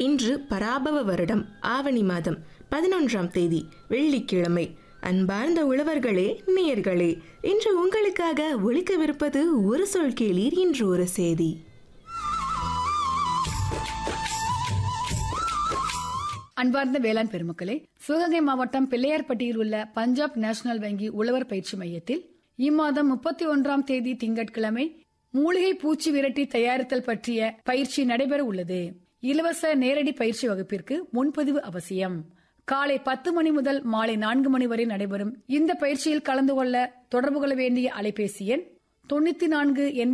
இன்று பராபவ வருடம் ஆவணி மாதம் பதினொன்றாம் தேதி வெள்ளிக்கிழமை அன்பார்ந்த உழவர்களே நேயர்களே இன்று உங்களுக்காக ஒழிக்கவிருப்பது ஒரு சொல் கேளீர் இன்று ஒரு செய்தி அன்பார்ந்த வேளாண் பெருமக்களே சிவகங்கை மாவட்டம் பிள்ளையார்பட்டியில் உள்ள பஞ்சாப் நேஷனல் வங்கி உழவர் பயிற்சி மையத்தில் இம்மாதம் முப்பத்தி ஒன்றாம் தேதி திங்கட்கிழமை மூலிகை பூச்சி விரட்டி தயாரித்தல் பற்றிய பயிற்சி நடைபெற உள்ளது இலவச நேரடி பயிற்சி வகுப்பிற்கு முன்பதிவு அவசியம் காலை பத்து மணி முதல் மாலை நான்கு மணி வரை நடைபெறும் இந்த பயிற்சியில் கலந்து கொள்ள தொடர்பு கொள்ள வேண்டிய அலைபேசி எண் தொண்ணூத்தி நான்கு